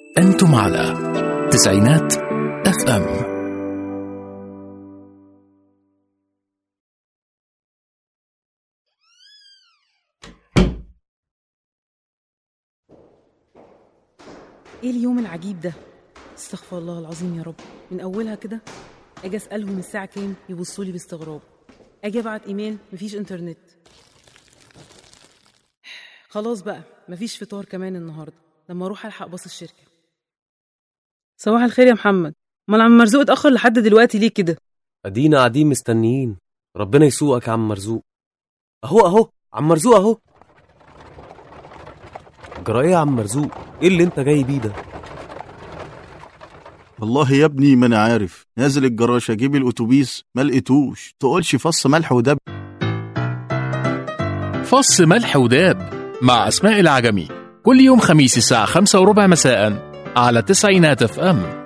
أنتم على تسعينات اف ام ايه اليوم العجيب ده استغفر الله العظيم يا رب من اولها كده اجي اسالهم الساعه كام يبصوا لي باستغراب اجي ابعت ايميل مفيش انترنت خلاص بقى مفيش فطار كمان النهارده لما اروح الحق باص الشركه صباح الخير يا محمد امال عم مرزوق اتاخر لحد دلوقتي ليه كده ادينا قاعدين مستنيين ربنا يسوقك يا عم مرزوق اهو اهو عم مرزوق اهو جرى ايه يا عم مرزوق ايه اللي انت جاي بيه ده والله يا ابني ما انا عارف نازل الجراج اجيب الاتوبيس ما لقيتوش تقولش فص ملح ودب فص ملح وداب مع أسماء العجمي كل يوم خميس الساعة خمسة وربع مساء على تسعينات اف ام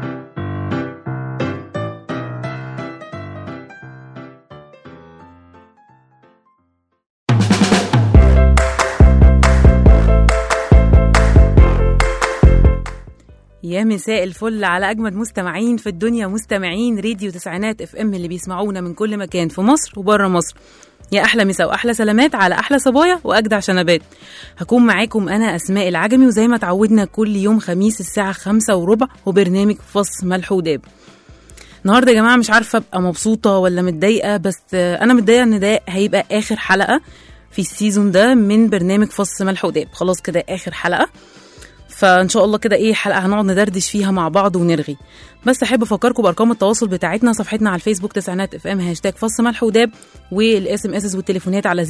يا مساء الفل على اجمد مستمعين في الدنيا مستمعين راديو تسعينات اف ام اللي بيسمعونا من كل مكان في مصر وبره مصر يا احلى مسا واحلى سلامات على احلى صبايا واجدع شنبات هكون معاكم انا اسماء العجمي وزي ما اتعودنا كل يوم خميس الساعه خمسة وربع وبرنامج فص ملح وداب النهارده يا جماعه مش عارفه ابقى مبسوطه ولا متضايقه بس آه، انا متضايقه ان ده هيبقى اخر حلقه في السيزون ده من برنامج فص ملح وداب خلاص كده اخر حلقه فان شاء الله كده ايه حلقه هنقعد ندردش فيها مع بعض ونرغي بس احب افكركم بارقام التواصل بتاعتنا صفحتنا على الفيسبوك تسعينات اف ام هاشتاج فص ملح وداب والاس ام اس والتليفونات على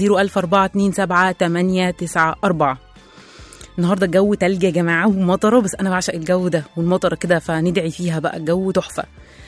00427 النهارده الجو تلج يا جماعه ومطره بس انا بعشق الجو ده والمطره كده فندعي فيها بقى الجو تحفه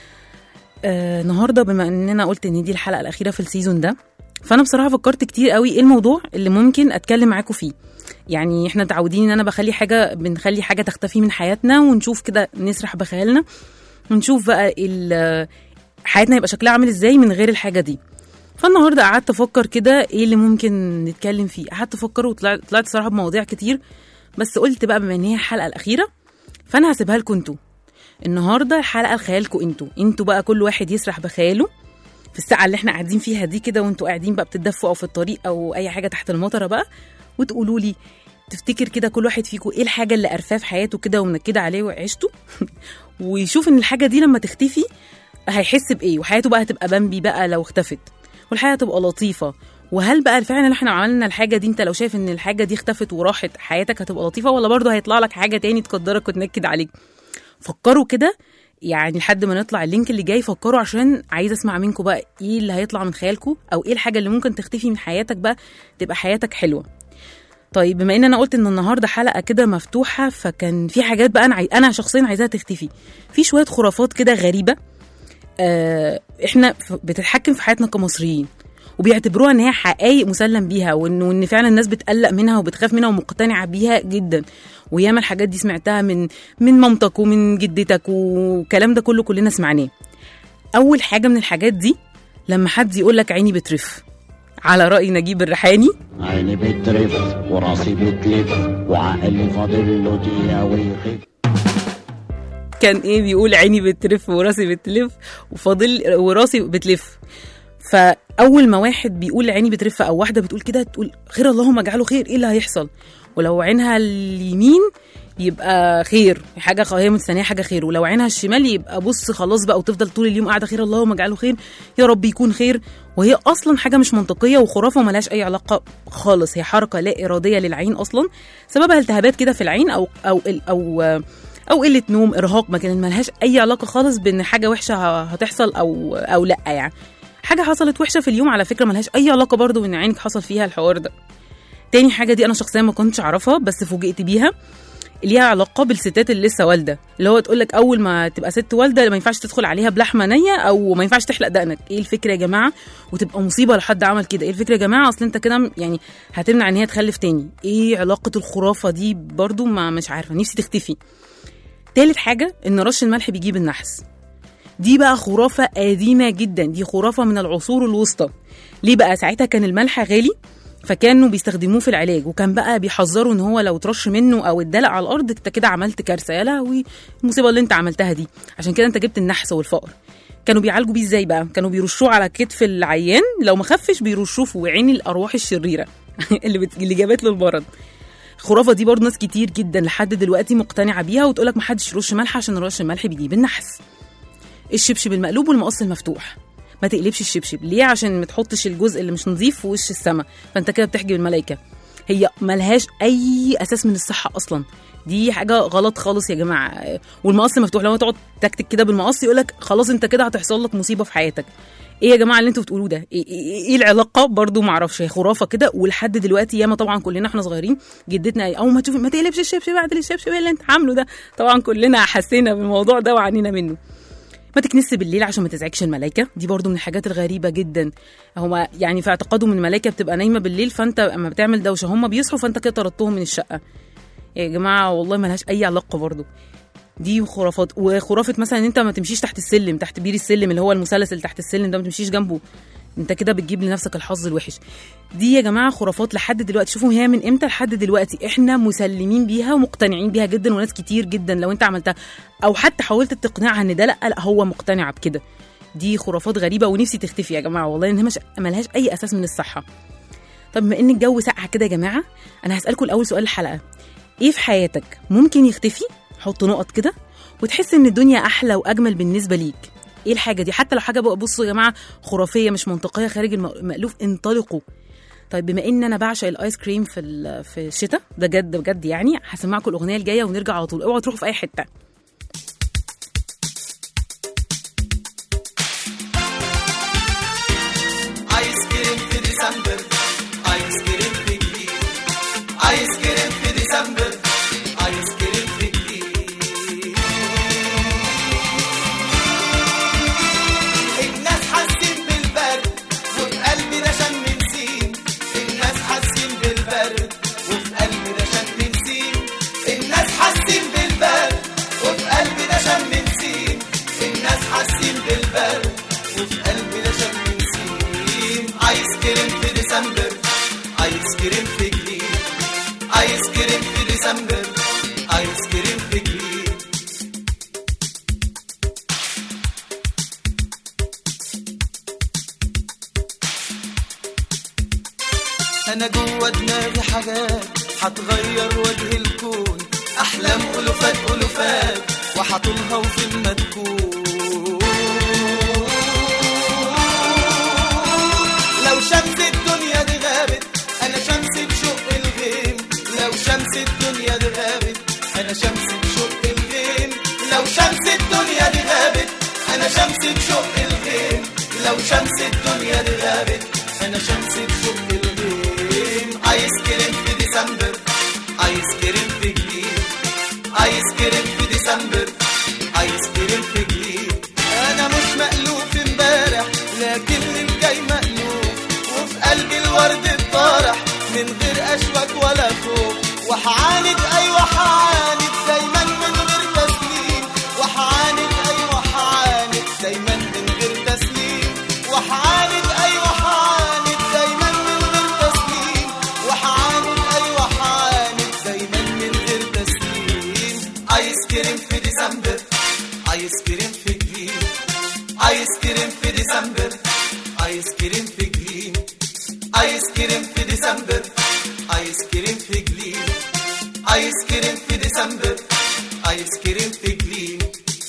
آه النهارده بما اننا قلت ان دي الحلقه الاخيره في السيزون ده فانا بصراحه فكرت كتير قوي ايه الموضوع اللي ممكن اتكلم معاكم فيه يعني احنا متعودين ان انا بخلي حاجه بنخلي حاجه تختفي من حياتنا ونشوف كده نسرح بخيالنا ونشوف بقى ال- حياتنا يبقى شكلها عامل ازاي من غير الحاجه دي فالنهارده قعدت افكر كده ايه اللي ممكن نتكلم فيه قعدت افكر وطلعت طلعت صراحه بمواضيع كتير بس قلت بقى بما ان هي الحلقه الاخيره فانا هسيبها لكم انتوا النهارده الحلقه لخيالكم انتوا انتوا بقى كل واحد يسرح بخياله في الساعه اللي احنا قاعدين فيها دي كده وانتوا قاعدين بقى بتدفوا او في الطريق او اي حاجه تحت المطره بقى وتقولوا لي تفتكر كده كل واحد فيكم ايه الحاجه اللي قرفاه في حياته كده ومنكده عليه وعيشته ويشوف ان الحاجه دي لما تختفي هيحس بايه وحياته بقى هتبقى بامبي بقى لو اختفت والحياه هتبقى لطيفه وهل بقى فعلا احنا عملنا الحاجه دي انت لو شايف ان الحاجه دي اختفت وراحت حياتك هتبقى لطيفه ولا برضه هيطلع لك حاجه تاني تقدرك وتنكد عليك فكروا كده يعني لحد ما نطلع اللينك اللي جاي فكروا عشان عايزه اسمع منكم بقى ايه اللي هيطلع من خيالكم او ايه الحاجه اللي ممكن تختفي من حياتك بقى تبقى حياتك حلوه طيب بما ان انا قلت ان النهارده حلقه كده مفتوحه فكان في حاجات بقى انا عاي... انا شخصيا عايزاها تختفي في شويه خرافات كده غريبه آه احنا ف- بتتحكم في حياتنا كمصريين وبيعتبروها ان هي حقائق مسلم بيها وان وان فعلا الناس بتقلق منها وبتخاف منها ومقتنعه بيها جدا وياما الحاجات دي سمعتها من من مامتك ومن جدتك والكلام ده كله كلنا سمعناه اول حاجه من الحاجات دي لما حد يقول لك عيني بترف على راي نجيب الريحاني عيني بترف وراسي بتلف وعقلي فاضل له دقيقة ويخف كان ايه بيقول عيني بتلف وراسي بتلف وفاضل وراسي بتلف فاول ما واحد بيقول عيني بترف او واحده بتقول كده تقول خير اللهم اجعله خير ايه اللي هيحصل ولو عينها اليمين يبقى خير حاجه خ- هي مستنيه حاجه خير ولو عينها الشمال يبقى بص خلاص بقى وتفضل طول اليوم قاعده خير اللهم اجعله خير يا رب يكون خير وهي اصلا حاجه مش منطقيه وخرافه وملهاش اي علاقه خالص هي حركه لا اراديه للعين اصلا سببها التهابات كده في العين او او او, أو او قله نوم ارهاق ما كانت ملهاش اي علاقه خالص بان حاجه وحشه ه- هتحصل او او لا يعني حاجه حصلت وحشه في اليوم على فكره ملهاش اي علاقه برضو بان عينك حصل فيها الحوار ده تاني حاجه دي انا شخصيا ما كنتش اعرفها بس فوجئت بيها ليها علاقه بالستات اللي لسه والده اللي هو تقول لك اول ما تبقى ست والده ما ينفعش تدخل عليها بلحمه نيه او ما ينفعش تحلق دقنك ايه الفكره يا جماعه وتبقى مصيبه لو حد عمل كده ايه الفكره يا جماعه اصل انت كده يعني هتمنع ان هي تخلف تاني ايه علاقه الخرافه دي برضو ما مش عارفه نفسي تختفي تالت حاجه ان رش الملح بيجيب النحس دي بقى خرافه قديمه جدا دي خرافه من العصور الوسطى ليه بقى ساعتها كان الملح غالي فكانوا بيستخدموه في العلاج وكان بقى بيحذروا ان هو لو ترش منه او اتدلق على الارض انت كده عملت كارثه يا لهوي المصيبه اللي انت عملتها دي عشان كده انت جبت النحس والفقر كانوا بيعالجوا بيه ازاي بقى كانوا بيرشوه على كتف العيان لو ما خفش بيرشوه في عين الارواح الشريره اللي بت... اللي جابت له المرض الخرافه دي برضه ناس كتير جدا لحد دلوقتي مقتنعه بيها وتقول لك ما حدش يرش ملح عشان رش الملح بيجيب النحس الشبشب المقلوب والمقص المفتوح ما تقلبش الشبشب ليه عشان ما تحطش الجزء اللي مش نظيف في وش السما فانت كده بتحجب الملائكه هي ملهاش اي اساس من الصحه اصلا دي حاجه غلط خالص يا جماعه والمقص مفتوح لو تقعد تكتك كده بالمقص يقول لك خلاص انت كده هتحصل لك مصيبه في حياتك ايه يا جماعه اللي انتوا بتقولوه ده ايه, إيه, ايه العلاقه برضو ما اعرفش هي خرافه كده ولحد دلوقتي ياما طبعا كلنا احنا صغيرين جدتنا اول ما تشوفي ما تقلبش الشبشب بعد الشبشب اللي انت عامله ده طبعا كلنا حسينا بالموضوع ده وعانينا منه ما تكنس بالليل عشان ما تزعجش الملائكه دي برضو من الحاجات الغريبه جدا هما يعني في اعتقادهم ان الملائكه بتبقى نايمه بالليل فانت اما بتعمل دوشه هم بيصحوا فانت كده طردتهم من الشقه يا جماعه والله ما لهاش اي علاقه برضو دي خرافات وخرافه مثلا ان انت ما تمشيش تحت السلم تحت بير السلم اللي هو المثلث اللي تحت السلم ده ما تمشيش جنبه انت كده بتجيب لنفسك الحظ الوحش دي يا جماعه خرافات لحد دلوقتي شوفوا هي من امتى لحد دلوقتي احنا مسلمين بيها ومقتنعين بيها جدا وناس كتير جدا لو انت عملتها او حتى حاولت تقنعها ان ده لا لا هو مقتنع بكده دي خرافات غريبه ونفسي تختفي يا جماعه والله ان مش ملهاش اي اساس من الصحه طب بما ان الجو ساقع كده يا جماعه انا هسالكم الاول سؤال الحلقه ايه في حياتك ممكن يختفي حط نقط كده وتحس ان الدنيا احلى واجمل بالنسبه ليك ايه الحاجه دي حتى لو حاجه بقى بصوا يا جماعه خرافيه مش منطقيه خارج المألوف انطلقوا طيب بما ان انا بعشق الايس كريم في ال- في الشتاء ده جد بجد يعني هسمعكم الاغنيه الجايه ونرجع على طول اوعوا تروحوا في اي حته ايس كريم في ديسمبر ايس كريم في جديد ايس كريم في ديسمبر ايس كريم في جديد الناس حاسين بالبرد وفي قلبي ده شم نسيم الناس حاسين بالبرد وفي قلبي ده شم نسيم الناس حاسين بالبرد وفي قلبي ده شم نسيم الناس حاسين بالبرد وفي قلبي ده شم نسيم ايس كريم في ديسمبر ايس كريم في جليد ايس كريم في ديسمبر ايس كريم في جليد انا جوه دماغي حاجات هتغير وجه الكون احلام الوفات الوفات وهطولها وفين ما تكون لو شمس الدنيا دي غابت انا شمس بشق الغيم لو شمس الدنيا دي غابت انا شمس بشق الغيم لو شمس الدنيا دي غابت انا شمس بشق الغيم لو شمس الدنيا دي غابت انا شمس بشق الغيم ايس كريم في ديسمبر ايس كريم في جليد ايس كريم في ديسمبر ايس كريم في جليد انا مش مألوف امبارح لكن الجاي مألوف وفي قلبي الورد الطارح من غير اشواك ولا خوف وحعاند ايوه حعاند دايما من غير تسليم وحعاند ايوه حعاند دايما من غير تسليم وحعاند ايوه حعاند دايما من غير تسليم وحعاند ايوه حعاند دايما من غير تسليم ايس كريم في ديسمبر ايس كريم في جليد ايس كريم في ديسمبر ايس كريم في جليد ايس كريم في ديسمبر ايس كريم في جليد ايس كريم في ديسمبر ايس كريم في جليد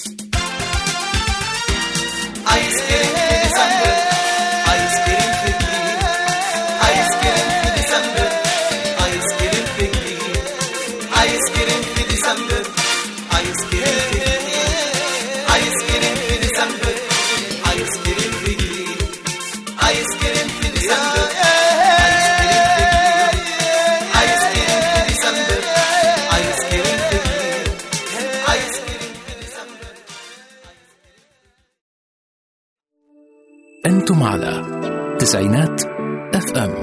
ايس كريم في ديسمبر ايس كريم في جليد ايس كريم في ديسمبر ايس كريم في جليد ايس كريم في ديسمبر ايس كريم في جليد ايس كريم في ديسمبر ايس كريم في جليد ايس كريم في ديسمبر ايس كريم في ديسمبر ايس كريم في جليد ايس كريم في ديسمبر أنتم على تسعينات اف ام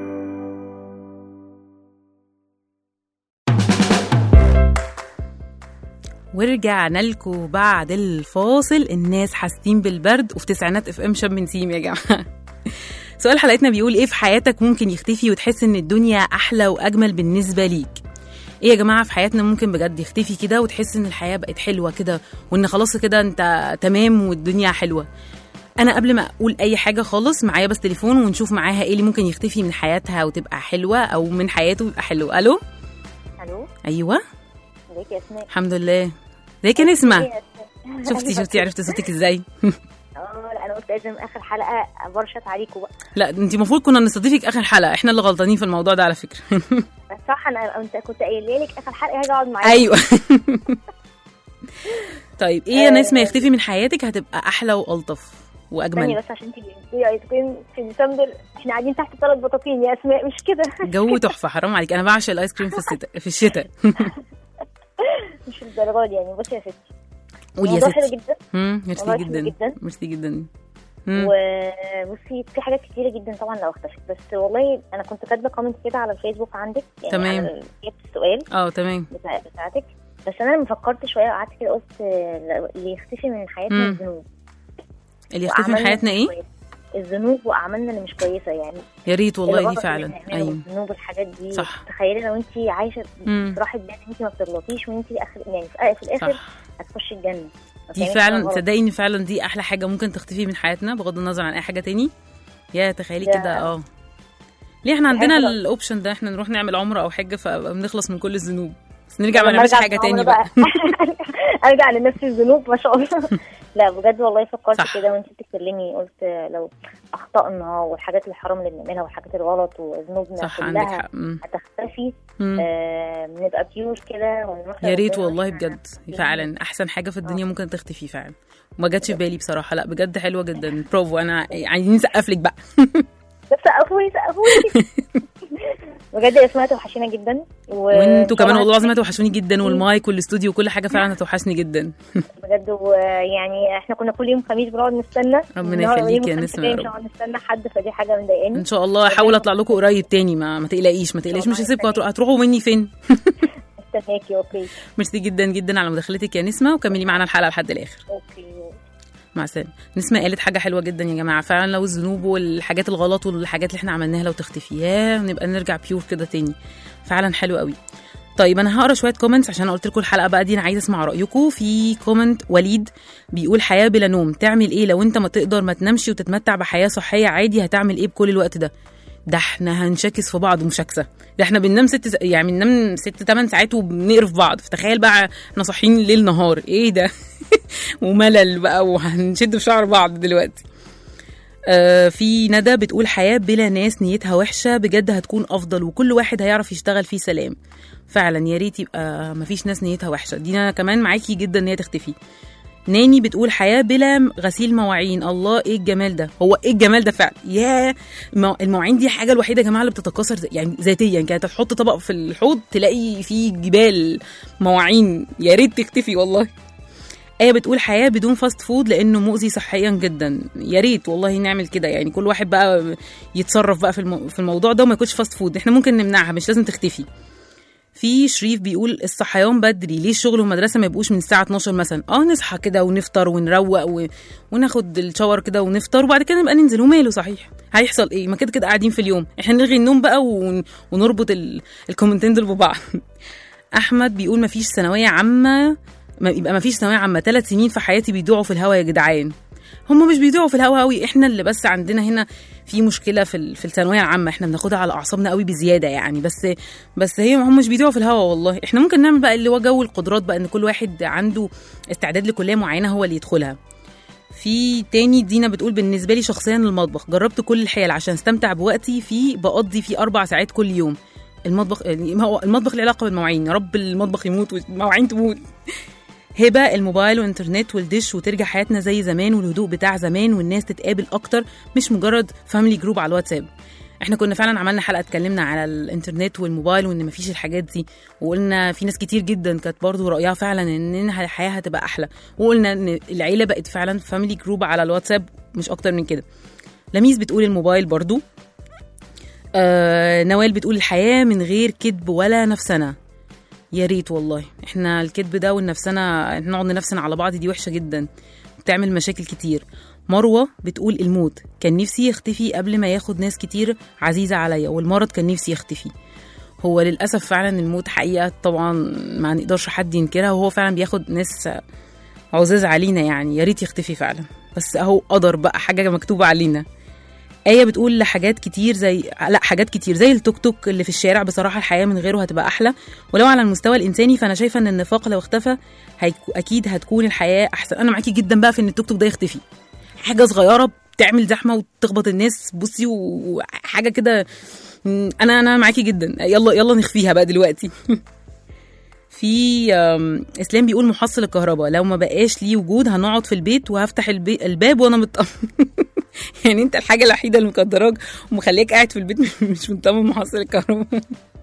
ورجعنا لكم بعد الفاصل الناس حاسين بالبرد وفي تسعينات اف ام شم نسيم يا جماعه سؤال حلقتنا بيقول ايه في حياتك ممكن يختفي وتحس ان الدنيا احلى واجمل بالنسبه ليك ايه يا جماعه في حياتنا ممكن بجد يختفي كده وتحس ان الحياه بقت حلوه كده وان خلاص كده انت تمام والدنيا حلوه انا قبل ما اقول اي حاجه خالص معايا بس تليفون ونشوف معاها ايه اللي ممكن يختفي من حياتها وتبقى حلوه او من حياته يبقى حلو الو الو ايوه ازيك يا اسماء الحمد لله ازيك يا نسمه إيه يا أسماء؟ شفتي شفتي عرفت صوتك ازاي اه لا انا قلت لازم اخر حلقه برشط عليكم بقى لا انت المفروض كنا نستضيفك اخر حلقه احنا اللي غلطانين في الموضوع ده على فكره بس صح انا انت كنت قايله لك اخر حلقه هاجي اقعد معاك ايوه طيب ايه يا ناس ما يختفي من حياتك هتبقى احلى والطف ثانية واجمل بس عشان انت بتقولي ايس كريم في ديسمبر احنا قاعدين تحت ثلاث بطاطين يا اسماء مش كده جو تحفه حرام عليك انا بعشق الايس كريم في الشتاء في الشتاء مش الدرجه دي يعني بصي يا ستي قولي يا الموضوع حلو ستي جدا امم ميرسي والله حلو جدا جدا. ميرسي جدا مم. وبصي في حاجات كتيره جدا طبعا لو اختفت بس والله انا كنت كاتبه كومنت كده على الفيسبوك عندك يعني تمام. على اجابه السؤال اه تمام بتاع بتاعتك بس انا لما فكرت شويه وقعدت كده قلت آه، اللي يختفي من حياتنا مم. الذنوب اللي يختفي من وأعمالنا حياتنا مش ايه كويسة. الذنوب واعمالنا اللي مش كويسه يعني يا ريت والله دي الغلط اللي فعلا بنعمله ايوه والذنوب والحاجات دي صح. تخيلي لو انت عايشه مم. براحه بال انت ما بتغلطيش وانت اخر يعني في في الاخر صح هتخشي الجنه ما دي بتعمليش فعلا حاجة غلط. تصدقي ان فعلا دي احلى حاجه ممكن تختفي من حياتنا بغض النظر عن اي حاجه تاني يا تخيلي ده- كده اه ليه احنا دي عندنا حاجة- الاوبشن ده احنا نروح نعمل عمره او حجه فبنخلص من كل الذنوب بس نرجع ما لما نعملش أرجع حاجه من تاني العمرة بقى ارجع لنفس الذنوب ما شاء الله لا بجد والله فكرت صح. كده وانت بتتكلمي قلت لو اخطأنا والحاجات الحرام اللي بنعملها والحاجات الغلط وذنوبنا صح عندك كلها حق مم. هتختفي مم. آه نبقى بيور كده ونروح يا ريت لربنا والله وإحنا بجد فعلا احسن حاجه في الدنيا آه. ممكن تختفي فعلا وما جاتش في بالي بصراحه لا بجد حلوه جدا برافو انا عايزين نسقف لك بقى بس سقفولي سقفولي بجد يا اسماء توحشينا جدا و... وانتوا كمان طبعاً والله العظيم هتوحشوني جدا والمايك والاستوديو وكل حاجه فعلا هتوحشني جدا بجد ويعني احنا كنا كل يوم خميس بنقعد نستنى ربنا النهار- يخليك يوم يا الخميس نسمة يا الجاي مش رب. هنقعد نستنى حد فدي حاجه مضايقاني ان شاء الله احاول اطلع لكم قريب تاني ما ما تقلقيش ما تقلقيش مش هسيبكم هترو- هتروحوا مني فين استناكي اوكي ميرسي جدا جدا على مداخلتك يا نسمه وكملي معانا الحلقه لحد الاخر اوكي مع السلامه نسمه قالت حاجه حلوه جدا يا جماعه فعلا لو الذنوب والحاجات الغلط والحاجات اللي احنا عملناها لو تختفي يا نبقى نرجع بيور كده تاني فعلا حلو قوي طيب انا هقرا شويه كومنتس عشان قلت لكم الحلقه بقى دي انا عايزه اسمع رايكم في كومنت وليد بيقول حياه بلا نوم تعمل ايه لو انت ما تقدر ما تنامش وتتمتع بحياه صحيه عادي هتعمل ايه بكل الوقت ده ده احنا هنشاكس في بعض مشاكسه ده احنا بننام ست س... يعني بننام ست تمن ساعات وبنقرف بعض فتخيل بقى احنا صاحيين ليل نهار ايه ده وملل بقى وهنشد في شعر بعض دلوقتي آه في ندى بتقول حياة بلا ناس نيتها وحشة بجد هتكون أفضل وكل واحد هيعرف يشتغل فيه سلام فعلا يا ريت يبقى مفيش ناس نيتها وحشة دي أنا كمان معاكي جدا إن هي تختفي ناني بتقول حياة بلا غسيل مواعين الله ايه الجمال ده هو ايه الجمال ده فعلا يا المو- المواعين دي حاجة الوحيدة يا جماعة اللي بتتكاثر ز- يعني ذاتيا كانت تحط طبق في الحوض تلاقي فيه جبال مواعين يا ريت تختفي والله آية بتقول حياة بدون فاست فود لأنه مؤذي صحيا جدا يا ريت والله نعمل كده يعني كل واحد بقى يتصرف بقى في المو... في الموضوع ده وما يكونش فاست فود احنا ممكن نمنعها مش لازم تختفي في شريف بيقول الصحيان بدري ليه الشغل والمدرسه ما يبقوش من الساعه 12 مثلا اه نصحى كده ونفطر ونروق و... وناخد الشاور كده ونفطر وبعد كده نبقى ننزل وماله صحيح هيحصل ايه ما كده كده قاعدين في اليوم احنا نلغي النوم بقى ون... ونربط ال... الكومنتين دول ببعض احمد بيقول ما فيش ثانويه عامه ما يبقى ما فيش ثانويه عامه ثلاث سنين في حياتي بيضيعوا في الهوا يا جدعان هم مش بيضيعوا في الهوا قوي احنا اللي بس عندنا هنا في مشكله في ال- في الثانويه العامه احنا بناخدها على اعصابنا قوي بزياده يعني بس بس هي هم مش بيضيعوا في الهوا والله احنا ممكن نعمل بقى اللي هو جو القدرات بقى ان كل واحد عنده استعداد لكليه معينه هو اللي يدخلها في تاني دينا بتقول بالنسبه لي شخصيا المطبخ جربت كل الحيل عشان استمتع بوقتي فيه بقضي فيه اربع ساعات كل يوم المطبخ يعني ما هو المطبخ له علاقه بالمواعين يا رب المطبخ يموت والمواعين تموت هبه الموبايل والانترنت والدش وترجع حياتنا زي زمان والهدوء بتاع زمان والناس تتقابل اكتر مش مجرد فاميلي جروب على الواتساب احنا كنا فعلا عملنا حلقه اتكلمنا على الانترنت والموبايل وان مفيش الحاجات دي وقلنا في ناس كتير جدا كانت برضو رايها فعلا ان الحياه هتبقى احلى وقلنا ان العيله بقت فعلا فاميلي جروب على الواتساب مش اكتر من كده لميس بتقول الموبايل برضو آه نوال بتقول الحياه من غير كذب ولا نفسنا يا ريت والله احنا الكذب ده والنفسنا نقعد ننفسن على بعض دي وحشه جدا بتعمل مشاكل كتير مروة بتقول الموت كان نفسي يختفي قبل ما ياخد ناس كتير عزيزة عليا والمرض كان نفسي يختفي هو للأسف فعلا الموت حقيقة طبعا ما نقدرش حد ينكرها وهو فعلا بياخد ناس عزاز علينا يعني يا ريت يختفي فعلا بس اهو قدر بقى حاجة مكتوبة علينا آية بتقول لحاجات كتير زي لا حاجات كتير زي التوك توك اللي في الشارع بصراحة الحياة من غيره هتبقى أحلى ولو على المستوى الإنساني فأنا شايفة إن النفاق لو اختفى هيكو أكيد هتكون الحياة أحسن أنا معاكي جدا بقى في إن التوك توك ده يختفي حاجة صغيرة بتعمل زحمة وتخبط الناس بصي وحاجة كده م، أنا أنا معاكي جدا يلا يلا نخفيها بقى دلوقتي في آم، اسلام بيقول محصل الكهرباء لو ما بقاش ليه وجود هنقعد في البيت وهفتح البي... الباب وانا مطمن يعني انت الحاجه الوحيده اللي مقدراك ومخليك قاعد في البيت مش مطمن محصل الكهرباء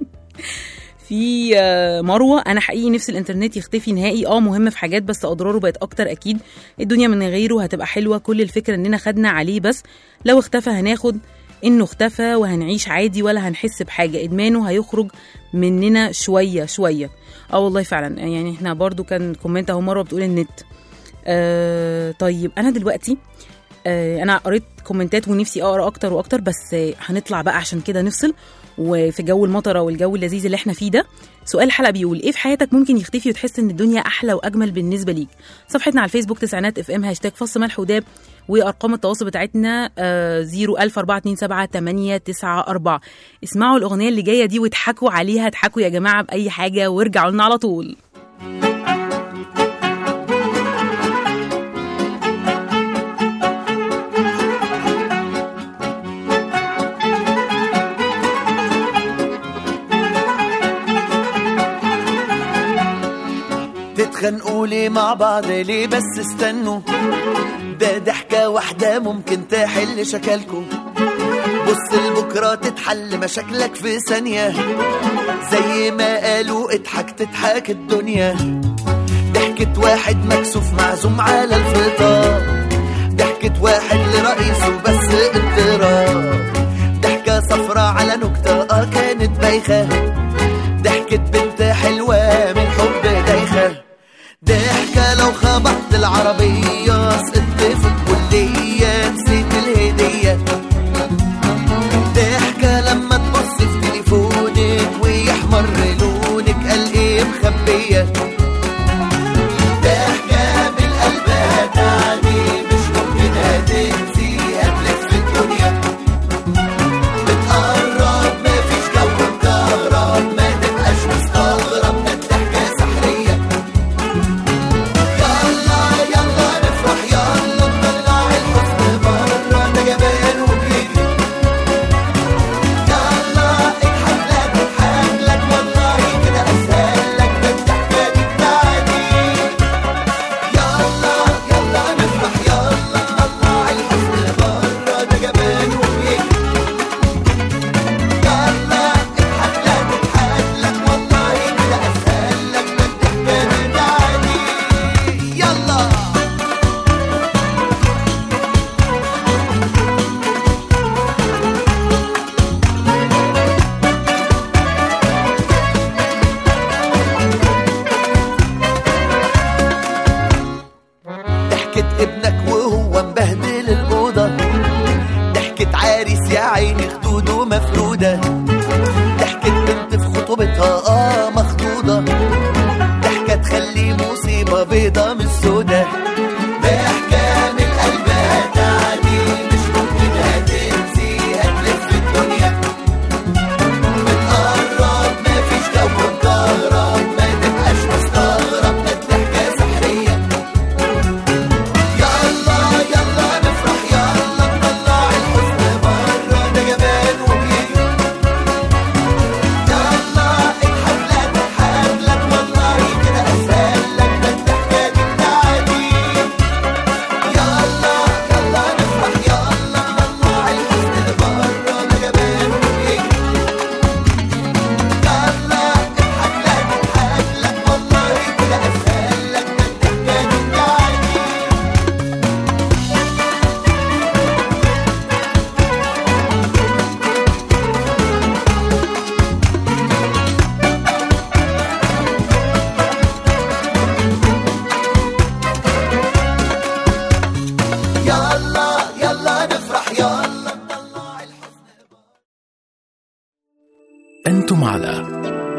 في آه، مروه انا حقيقي نفسي الانترنت يختفي نهائي اه مهم في حاجات بس اضراره بقت اكتر اكيد الدنيا من غيره هتبقى حلوه كل الفكره اننا خدنا عليه بس لو اختفى هناخد انه اختفى وهنعيش عادي ولا هنحس بحاجه ادمانه هيخرج مننا شويه شويه اه والله فعلا يعني احنا برضو كان كومنت اهو مره بتقول النت آه طيب انا دلوقتي آه انا قريت كومنتات ونفسي اقرا اكتر واكتر بس آه هنطلع بقى عشان كده نفصل وفي جو المطره والجو اللذيذ اللي احنا فيه ده سؤال الحلقه بيقول ايه في حياتك ممكن يختفي وتحس ان الدنيا احلى واجمل بالنسبه ليك صفحتنا على الفيسبوك تسعينات اف ام هاشتاج فص ملح وداب وارقام التواصل بتاعتنا آه 00427 اسمعوا الاغنيه اللي جايه دي واضحكوا عليها اضحكوا يا جماعه باي حاجه وارجعوا لنا على طول تتخانقوا ليه مع بعض ليه بس استنوا ده ضحكة واحدة ممكن تحل شكلكوا بص لبكرة تتحل مشاكلك في ثانية زي ما قالوا اضحك تضحك الدنيا ضحكة واحد مكسوف معزوم على الفطار ضحكة واحد لرئيسه بس اضطراب ضحكة صفرة على نكتة اه كانت بايخة ضحكة بنت حلوة من حب دايخة ضحكة لو خبطت العربية سقطت في الكلية نسيت الهدية ضحكة لما تبص في تليفونك ويحمر لونك قال ايه مخبية ضحكة بالقلب هتعني مش ممكن هتنسي هتلف في الدنيا بتقرب مفيش جو مكهرب ما تبقاش مستغرب ده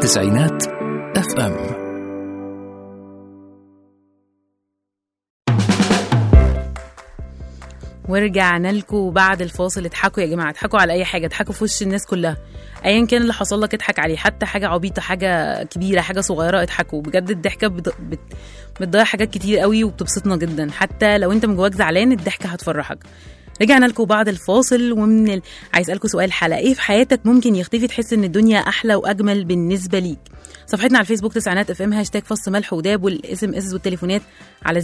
تسعينات اف ام ورجعنا لكم بعد الفاصل اضحكوا يا جماعه اضحكوا على اي حاجه اضحكوا في وش الناس كلها ايا كان اللي حصل لك اضحك عليه حتى حاجه عبيطه حاجه كبيره حاجه صغيره اضحكوا بجد الضحكه بت... بت... بتضيع حاجات كتير قوي وبتبسطنا جدا حتى لو انت من جواك زعلان الضحكه هتفرحك رجعنا لكم بعد الفاصل ومن ال... عايز اسالكم سؤال الحلقه ايه في حياتك ممكن يختفي تحس ان الدنيا احلى واجمل بالنسبه ليك صفحتنا على الفيسبوك تسعينات اف ام هاشتاج فص ملح وداب والاس ام اس والتليفونات على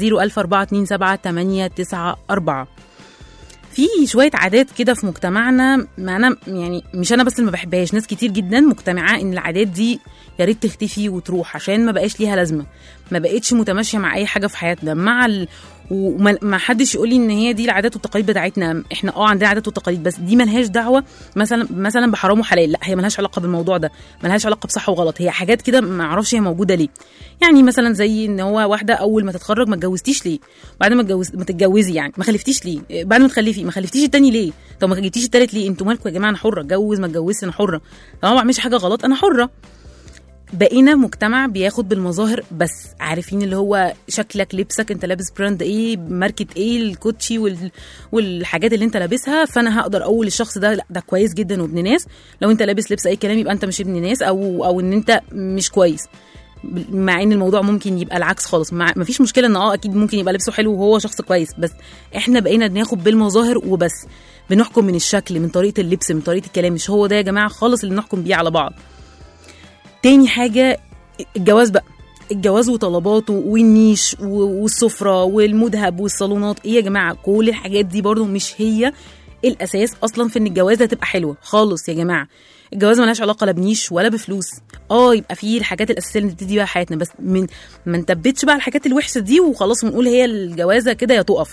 01427 في شويه عادات كده في مجتمعنا ما انا يعني مش انا بس اللي ما بحبهاش ناس كتير جدا مجتمعه ان العادات دي يا ريت تختفي وتروح عشان ما بقاش ليها لازمه ما بقتش متماشيه مع اي حاجه في حياتنا مع ال... وما ما حدش يقول لي ان هي دي العادات والتقاليد بتاعتنا احنا اه عندنا عادات وتقاليد بس دي ملهاش دعوه مثلا مثلا بحرام وحلال لا هي ملهاش علاقه بالموضوع ده ملهاش علاقه بصح وغلط هي حاجات كده ما اعرفش هي موجوده ليه يعني مثلا زي ان هو واحده اول ما تتخرج ما اتجوزتيش ليه بعد ما اتجوز ما تتجوزي يعني ما خلفتيش ليه بعد ما تخلفي ما خلفتيش التاني ليه طب ما جبتيش التالت ليه انتوا مالكم يا جماعه انا حره اتجوز ما اتجوزش انا حره طالما ما بعملش حاجه غلط انا حره بقينا مجتمع بياخد بالمظاهر بس عارفين اللي هو شكلك لبسك انت لابس براند ايه ماركه ايه الكوتشي وال... والحاجات اللي انت لابسها فانا هقدر اقول الشخص ده لا ده كويس جدا وابن ناس لو انت لابس لبس اي كلام يبقى انت مش ابن ناس او او ان انت مش كويس مع ان الموضوع ممكن يبقى العكس خالص مع مفيش مشكله ان اه اكيد ممكن يبقى لبسه حلو وهو شخص كويس بس احنا بقينا بناخد بالمظاهر وبس بنحكم من الشكل من طريقه اللبس من طريقه الكلام مش هو ده يا جماعه خالص اللي نحكم بيه على بعض تاني حاجة الجواز بقى الجواز وطلباته والنيش و- والسفرة والمذهب والصالونات ايه يا جماعة كل الحاجات دي برضو مش هي الاساس اصلا في ان الجوازة تبقى حلوة خالص يا جماعة الجواز ملهاش علاقة لا بنيش ولا بفلوس اه يبقى فيه الحاجات الاساسية اللي نبتدي بيها حياتنا بس من ما نثبتش بقى الحاجات الوحشة دي وخلاص ونقول هي الجوازة كده يا تقف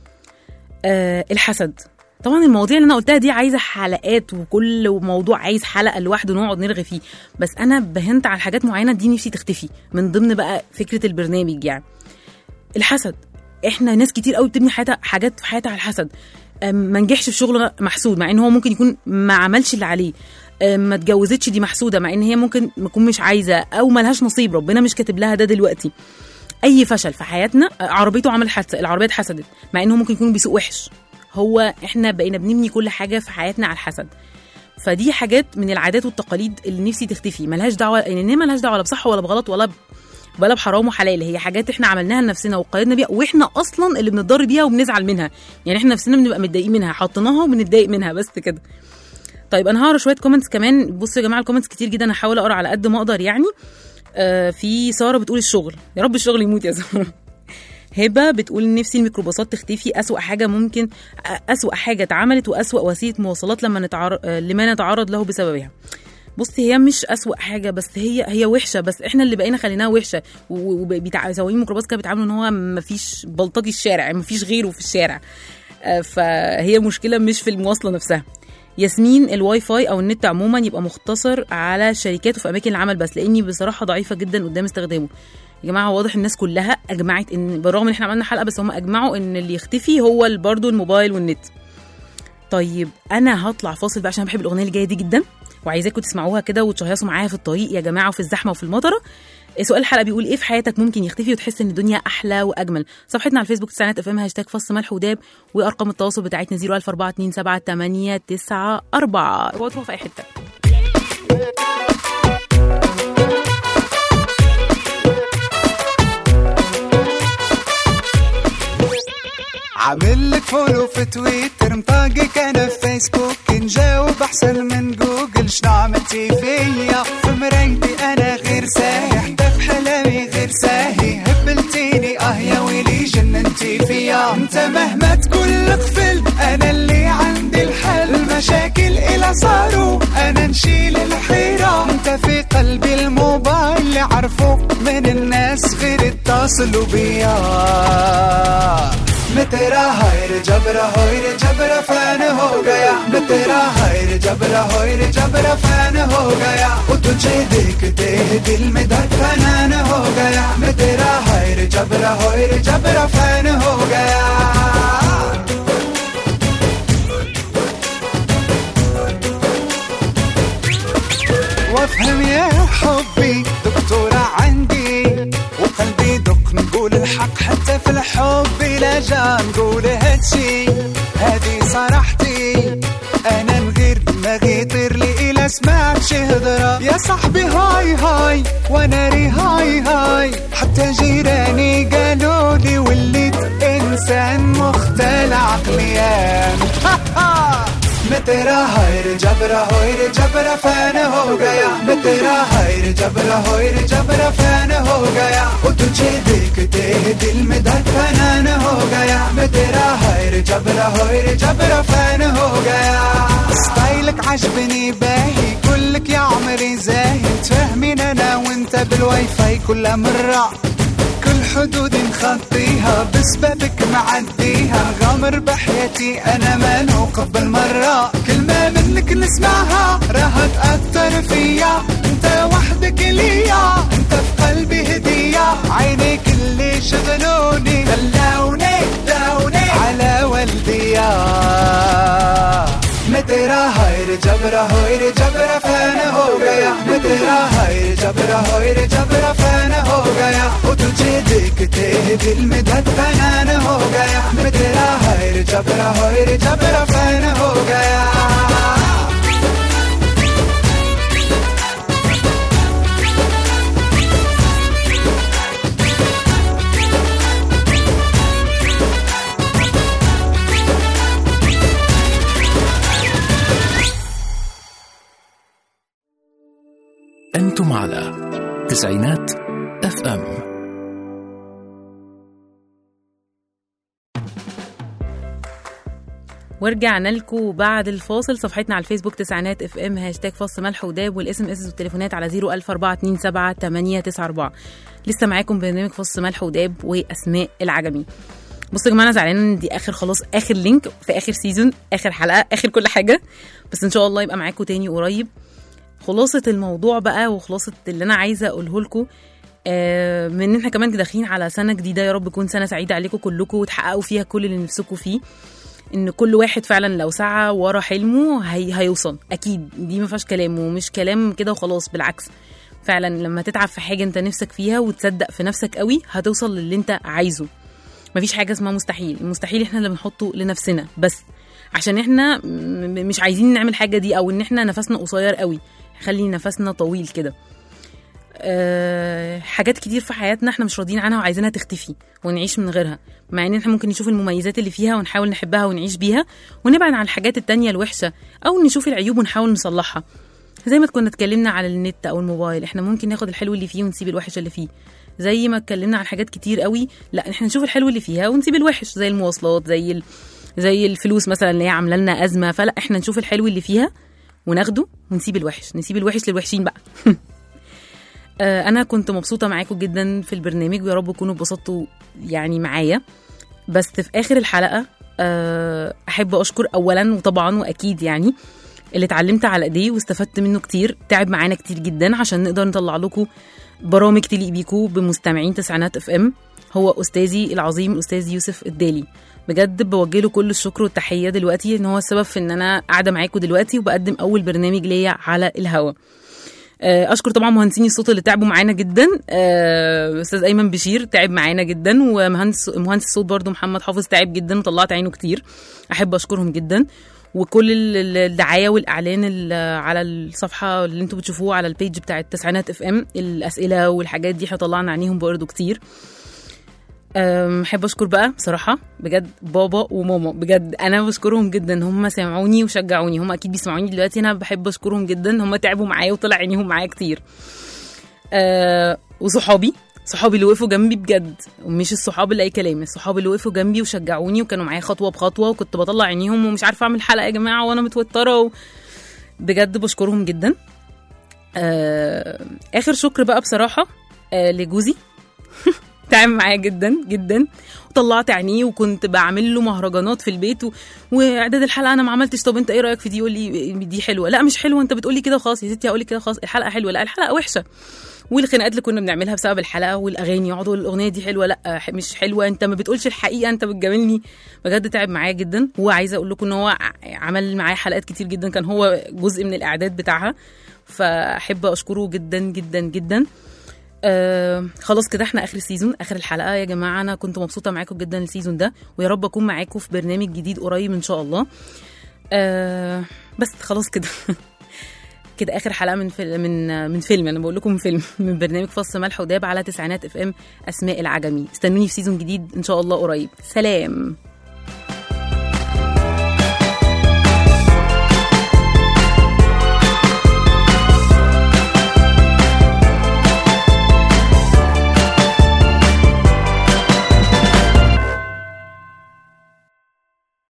آه الحسد طبعا المواضيع اللي انا قلتها دي عايزه حلقات وكل موضوع عايز حلقه لوحده نقعد نرغي فيه بس انا بهنت على حاجات معينه دي نفسي تختفي من ضمن بقى فكره البرنامج يعني الحسد احنا ناس كتير قوي بتبني حياتها حاجات في حياتها على الحسد أم، ما نجحش في شغله محسود مع ان هو ممكن يكون ما عملش اللي عليه أم، ما اتجوزتش دي محسوده مع ان هي ممكن تكون مش عايزه او ملهاش نصيب ربنا مش كاتب لها ده دلوقتي اي فشل في حياتنا آه، عربيته عمل حادثه العربيه اتحسدت مع انه ممكن يكون بيسوق وحش هو احنا بقينا بنبني كل حاجه في حياتنا على الحسد فدي حاجات من العادات والتقاليد اللي نفسي تختفي ملهاش دعوه ان هي ملهاش دعوه لا بصح ولا بغلط ولا ب... ولا بحرام وحلال هي حاجات احنا عملناها لنفسنا وقيدنا بيها واحنا اصلا اللي بنضر بيها وبنزعل منها يعني احنا نفسنا بنبقى متضايقين منها حطيناها وبنتضايق منها بس كده طيب انا هقرا شويه كومنتس كمان بصوا يا جماعه الكومنتس كتير جدا هحاول اقرا على قد ما اقدر يعني آه في ساره بتقول الشغل يا رب الشغل يموت يا ساره هبه بتقول نفسي الميكروباصات تختفي اسوا حاجه ممكن اسوا حاجه اتعملت واسوا وسيله مواصلات لما نتعرض لما نتعرض له بسببها بصي هي مش أسوأ حاجه بس هي هي وحشه بس احنا اللي بقينا خليناها وحشه وسواقين الميكروباص كانوا بيتعاملوا ان هو مفيش بلطجي الشارع مفيش غيره في الشارع آه، فهي مشكله مش في المواصله نفسها ياسمين الواي فاي او النت عموما يبقى مختصر على شركات وفي اماكن العمل بس لاني بصراحه ضعيفه جدا قدام استخدامه يا جماعه واضح الناس كلها اجمعت ان بالرغم ان احنا عملنا حلقه بس هم اجمعوا ان اللي يختفي هو برضه الموبايل والنت طيب انا هطلع فاصل بقى عشان بحب الاغنيه اللي جايه دي جدا وعايزاكم تسمعوها كده وتشهيصوا معايا في الطريق يا جماعه وفي الزحمه وفي المطره سؤال الحلقه بيقول ايه في حياتك ممكن يختفي وتحس ان الدنيا احلى واجمل صفحتنا على الفيسبوك تسعينات اف ام هاشتاج فص ملح وداب وارقام التواصل بتاعتنا 014278994 اوعوا تروحوا في اي حته عامل لك فولو في تويتر مطاقك انا في فيسبوك نجاوب احسن من جوجل شنو عملتي فيا في مرايتي انا غير سايح ده في حلامي غير ساهي هبلتيني اه يا ويلي جننتي فيا انت مهما تقول اغفل انا اللي عندي الحل مشاكل الى صاروا انا نشيل الحيرة انت في قلبي الموبايل اللي عرفوا من الناس غير اتصلوا بيا मैं तेरा हाय रे जबरा होय रे जबरा फैन हो गया मैं तेरा हाय रे जबरा होय रे जबरा फैन हो गया वो तुझे देखते ही दिल में धड़कन हो गया मैं तेरा हाय रे जबरा होय रे जबरा फैन हो गया وافهم يا حبي حاجة نقول هادشي هادي صراحتي انا نغير دماغي يطير لي الا سمعت شي هضرة يا صاحبي هاي هاي وانا ري هاي هاي حتى جيراني قالوا لي وليت انسان مختل عقليا مترا هاير جبرا هوير جبرا فان हो गया मेरा हायर जबरा होयर जबरा फैन हो गया वो तुझे देखते ही दिल में धड़कन हो गया मैं तेरा हायर जबरा होयर जबरा फैन हो गया ستايلك عجبني باهي كلك يا عمري زاهي تفهمين انا وانت بالواي فاي كل مرة كل حدودي نخطيها بسببك معديها غامر بحياتي انا ما نوقف بالمرة كلمة منك نسمعها راها تأثر فيا انت وحدك ليا انت في قلبي هدية عينيك اللي شغلوني خلوني داوني على والديا मैं तेरा हायर जबरा होयर जबरा फैन हो गया मैं तेरा हायर जबरा होयर जबरा फैन हो गया वो तुझे देखते ही दिल में धड़कन हो गया मैं तेरा हायर जबरा होयर जबरा फैन हो गया أنتم على تسعينات اف ام ورجعنا لكم بعد الفاصل صفحتنا على الفيسبوك تسعينات اف ام هاشتاج فص ملح وداب والاس ام اس والتليفونات على 00427 لسه معاكم برنامج فص ملح وداب واسماء العجمي بصوا يا جماعه انا زعلانه ان دي اخر خلاص اخر لينك في اخر سيزون اخر حلقه اخر كل حاجه بس ان شاء الله يبقى معاكم تاني قريب خلاصه الموضوع بقى وخلاصه اللي انا عايزه اقوله لكم آه، من ان احنا كمان داخلين على سنه جديده يا رب تكون سنه سعيده عليكم كلكم وتحققوا فيها كل اللي نفسكم فيه ان كل واحد فعلا لو سعى ورا حلمه هي هيوصل اكيد دي ما فيهاش كلام ومش كلام كده وخلاص بالعكس فعلا لما تتعب في حاجه انت نفسك فيها وتصدق في نفسك قوي هتوصل للي انت عايزه مفيش حاجه اسمها مستحيل المستحيل احنا اللي بنحطه لنفسنا بس عشان احنا م- مش عايزين نعمل حاجه دي او ان احنا نفسنا قصير قوي خلي نفسنا طويل كده أه حاجات كتير في حياتنا احنا مش راضيين عنها وعايزينها تختفي ونعيش من غيرها مع ان احنا ممكن نشوف المميزات اللي فيها ونحاول نحبها ونعيش بيها ونبعد عن الحاجات التانية الوحشة او نشوف العيوب ونحاول نصلحها زي ما كنا اتكلمنا على النت او الموبايل احنا ممكن ناخد الحلو اللي فيه ونسيب الوحش اللي فيه زي ما اتكلمنا عن حاجات كتير قوي لا احنا نشوف الحلو اللي فيها ونسيب الوحش زي المواصلات زي ال... زي الفلوس مثلا اللي هي عامله لنا ازمه فلا احنا نشوف الحلو اللي فيها وناخده ونسيب الوحش نسيب الوحش للوحشين بقى آه، انا كنت مبسوطه معاكم جدا في البرنامج ويا رب تكونوا اتبسطتوا يعني معايا بس في اخر الحلقه آه، احب اشكر اولا وطبعا واكيد يعني اللي اتعلمت على ايديه واستفدت منه كتير تعب معانا كتير جدا عشان نقدر نطلع لكم برامج تليق بيكم بمستمعين تسعينات اف ام هو استاذي العظيم الاستاذ يوسف الدالي بجد بوجه له كل الشكر والتحيه دلوقتي ان هو السبب في ان انا قاعده معاكم دلوقتي وبقدم اول برنامج ليا على الهوا آه، اشكر طبعا مهندسين الصوت اللي تعبوا معانا جدا آه، استاذ ايمن بشير تعب معانا جدا ومهندس مهندس الصوت برضو محمد حافظ تعب جدا وطلعت عينه كتير احب اشكرهم جدا وكل ال- ال- الدعايه والاعلان ال- على الصفحه اللي انتوا بتشوفوه على البيج بتاع التسعينات اف ام الاسئله والحاجات دي احنا طلعنا عينيهم برضو كتير أم، احب اشكر بقى بصراحه بجد بابا وماما بجد انا بشكرهم جدا هم سمعوني وشجعوني هم اكيد بيسمعوني دلوقتي انا بحب اشكرهم جدا هم تعبوا معايا وطلع عينيهم معايا كتير أه وصحابي صحابي اللي وقفوا جنبي بجد ومش الصحاب اللي اي كلام الصحاب اللي وقفوا جنبي وشجعوني وكانوا معايا خطوه بخطوه وكنت بطلع عينيهم ومش عارفه اعمل حلقه يا جماعه وانا متوتره و... بجد بشكرهم جدا آه اخر شكر بقى بصراحه آه لجوزي تعب معايا جدا جدا وطلعت عينيه وكنت بعمل له مهرجانات في البيت و... واعداد الحلقه انا ما عملتش طب انت ايه رايك في دي يقول لي دي حلوه لا مش حلوه انت بتقولي كده خلاص يا ستي هقول لك كده خلاص الحلقه حلوه لا الحلقه وحشه والخناقات اللي كنا بنعملها بسبب الحلقه والاغاني يقعدوا الاغنيه دي حلوه لا ح- مش حلوه انت ما بتقولش الحقيقه انت بتجاملني بجد تعب معايا جدا وعايزه اقول لكم ان هو ع- عمل معايا حلقات كتير جدا كان هو جزء من الاعداد بتاعها فاحب اشكره جدا جدا جدا آه خلاص كده احنا اخر السيزون اخر الحلقه يا جماعه انا كنت مبسوطه معاكم جدا السيزون ده ويا رب اكون معاكم في برنامج جديد قريب ان شاء الله آه بس خلاص كده كده اخر حلقه من فيلم من من فيلم انا بقول لكم فيلم من برنامج فص ملح وداب على تسعينات اف ام اسماء العجمي استنوني في سيزون جديد ان شاء الله قريب سلام